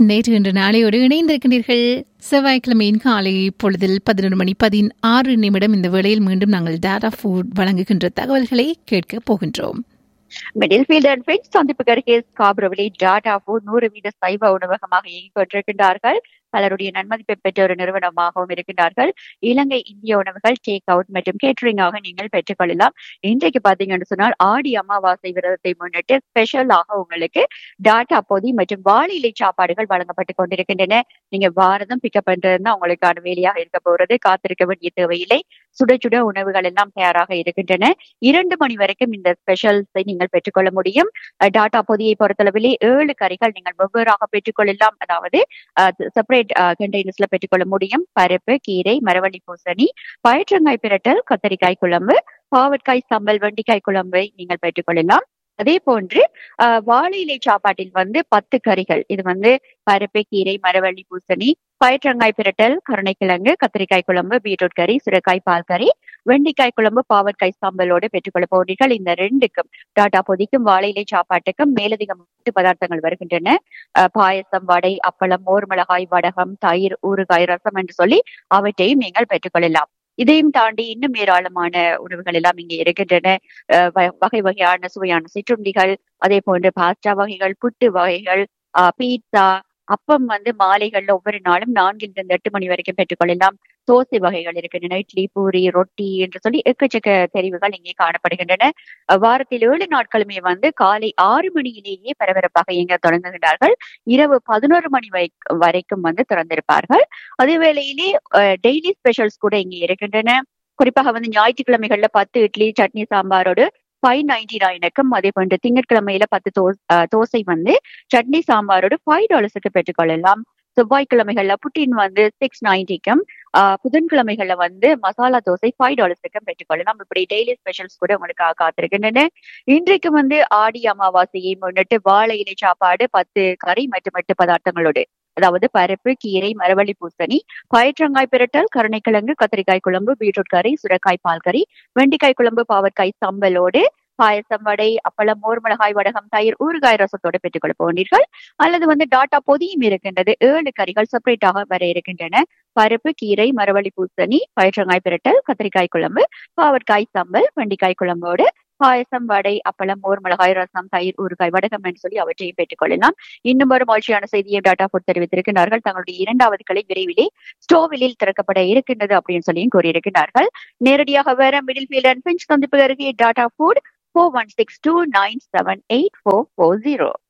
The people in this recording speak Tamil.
நேற்று இன்று நாளையோடு இணைந்திருக்கின்றீர்கள் செவ்வாய்க்கிழமையின் காலை பொழுதில் பதினொரு மணி பதினாறு நிமிடம் இந்த வேளையில் மீண்டும் நாங்கள் டாடா ஃபுட் வழங்குகின்ற தகவல்களை கேட்க போகின்றோம் மிடில் ஃபீல்ட் அண்ட் ஃபிட்ச் சந்திப்பு அருகே ஸ்காப்ரோவிலே டாடா ஃபுட் நூறு வீத சைவ உணவகமாக இயங்கிக் கொண்டிருக்கின்றார்கள் பலருடைய நன்மதிப்பை பெற்ற ஒரு நிறுவனமாகவும் இருக்கின்றார்கள் இலங்கை இந்திய உணவுகள் டேக் அவுட் மற்றும் கேட்டரிங்காக நீங்கள் பெற்றுக்கொள்ளலாம் இன்றைக்கு பாத்தீங்கன்னு சொன்னால் ஆடி அமாவாசை விரதத்தை முன்னிட்டு ஸ்பெஷலாக உங்களுக்கு டாட்டா பொதி மற்றும் வாழை இலை சாப்பாடுகள் வழங்கப்பட்டு கொண்டிருக்கின்றன நீங்க பாரதம் பிக்கப் பண்றதுதான் உங்களுக்கான வேலையாக இருக்க போறது காத்திருக்க வேண்டிய தேவையில்லை சுட சுட உணவுகள் எல்லாம் தயாராக இருக்கின்றன இரண்டு மணி வரைக்கும் இந்த ஸ்பெஷல்ஸை நீங்கள் பெற்றுக்கொள்ள முடியும் டாட்டா பொதியை பொறுத்தளவிலே ஏழு கறிகள் நீங்கள் வெவ்வேறாக பெற்றுக்கொள்ளலாம் அதாவது செப்பரேட் கண்டெய்னர்ஸ்ல பெற்றுக்கொள்ள முடியும் பருப்பு கீரை மரவள்ளி பூசணி பயிற்றங்காய் பிரட்டல் கத்தரிக்காய் குழம்பு பாவற்காய் சம்பல் வெண்டிக்காய் குழம்பை நீங்கள் பெற்றுக்கொள்ளலாம் அதே போன்று வாழை இலை சாப்பாட்டில் வந்து பத்து கறிகள் இது வந்து பருப்பு கீரை மரவள்ளி பூசணி பயிற்றங்காய் பிரட்டல் கருணைக்கிழங்கு கத்திரிக்காய் குழம்பு பீட்ரூட் கறி சுரக்காய் பால் கறி வெண்டிக்காய் குழம்பு பாவற்காய் சாம்பலோடு பெற்றுக்கொள்ள போகிறீர்கள் இந்த ரெண்டுக்கும் டாட்டா பொதிக்கும் வாழை இலை சாப்பாட்டுக்கும் மேலதிக பதார்த்தங்கள் வருகின்றன பாயசம் வடை அப்பளம் மோர் மிளகாய் வடகம் தயிர் ஊறுகாய் ரசம் என்று சொல்லி அவற்றையும் நீங்கள் பெற்றுக்கொள்ளலாம் இதையும் தாண்டி இன்னும் ஏராளமான உணவுகள் எல்லாம் இங்கே இருக்கின்றன வகை வகையான சுவையான சிற்றுண்டிகள் அதே போன்று பாஸ்டா வகைகள் புட்டு வகைகள் பீட்சா அப்பம் வந்து மாலைகள்ல ஒவ்வொரு நாளும் நான்கிலிருந்து எட்டு மணி வரைக்கும் பெற்றுக்கொள்ளலாம் தோசை வகைகள் இருக்கின்றன இட்லி பூரி ரொட்டி என்று சொல்லி எக்கச்சக்க தெரிவுகள் இங்கே காணப்படுகின்றன வாரத்தில் ஏழு நாட்களுமே வந்து காலை ஆறு மணியிலேயே பரபரப்பாக இயங்க தொடங்குகின்றார்கள் இரவு பதினோரு மணி வரைக்கும் வந்து திறந்திருப்பார்கள் அதே வேளையிலே டெய்லி ஸ்பெஷல்ஸ் கூட இங்கே இருக்கின்றன குறிப்பாக வந்து ஞாயிற்றுக்கிழமைகள்ல பத்து இட்லி சட்னி சாம்பாரோடு ஃபைவ் நைன்டி நைனுக்கும் அதே போன்று திங்கட்கிழமையில பத்து தோ தோசை வந்து சட்னி சாம்பாரோடு ஃபைவ் டாலர்ஸுக்கு பெற்றுக்கொள்ளலாம் செவ்வாய்க்கிழமைகள்ல புட்டின் வந்து சிக்ஸ் நைன்டிக்கும் புதன்கிழமைகள்ல வந்து மசாலா தோசை ஃபைவ் டாலர்ஸுக்கும் பெற்றுக்கொள்ளலாம் இப்படி டெய்லி ஸ்பெஷல்ஸ் கூட உங்களுக்கு காத்திருக்கின்றன இன்றைக்கு வந்து ஆடி அமாவாசையை முன்னிட்டு வாழை இலை சாப்பாடு பத்து கறி மற்றும் எட்டு பதார்த்தங்களோடு அதாவது பருப்பு கீரை மரவள்ளி பூசணி பயிற்றங்காய் பிரட்டல் கருணைக்கிழங்கு கத்திரிக்காய் குழம்பு பீட்ரூட் கறி சுரக்காய் பால் கறி வெண்டிக்காய் குழம்பு பாவற்காய் சம்பலோடு பாயசம் வடை அப்பளம் மோர் மிளகாய் வடகம் தயிர் ஊறுகாய் ரசத்தோடு பெற்றுக்கொள்ள போனீர்கள் அல்லது வந்து டாட்டா பொதியும் இருக்கின்றது ஏழு கறிகள் செப்பரேட்டாக வர இருக்கின்றன பருப்பு கீரை மரவள்ளி பூசணி பயிற்றங்காய் பிரட்டல் கத்திரிக்காய் குழம்பு பாவற்காய் சம்பல் வெண்டிக்காய் குழம்போடு பாயசம் வடை அப்பளம் மோர் மிளகாய் ரசம் தயிர் ஊறுகாய் வடகம் என்று சொல்லி அவற்றையும் பெற்றுக்கொள்ளலாம் இன்னும் ஒரு மகிழ்ச்சியான செய்தியை டாட்டா ஃபுட் தெரிவித்திருக்கிறார்கள் தங்களுடைய இரண்டாவது கிளை விரைவிலே ஸ்டோவிலில் திறக்கப்பட இருக்கின்றது அப்படின்னு சொல்லியும் கூறியிருக்கிறார்கள் நேரடியாக வர மிடில் ஃபீல்ட் அண்ட் பிஞ்ச் சந்திப்பு அருகே Tata food four one six two nine seven eight four four zero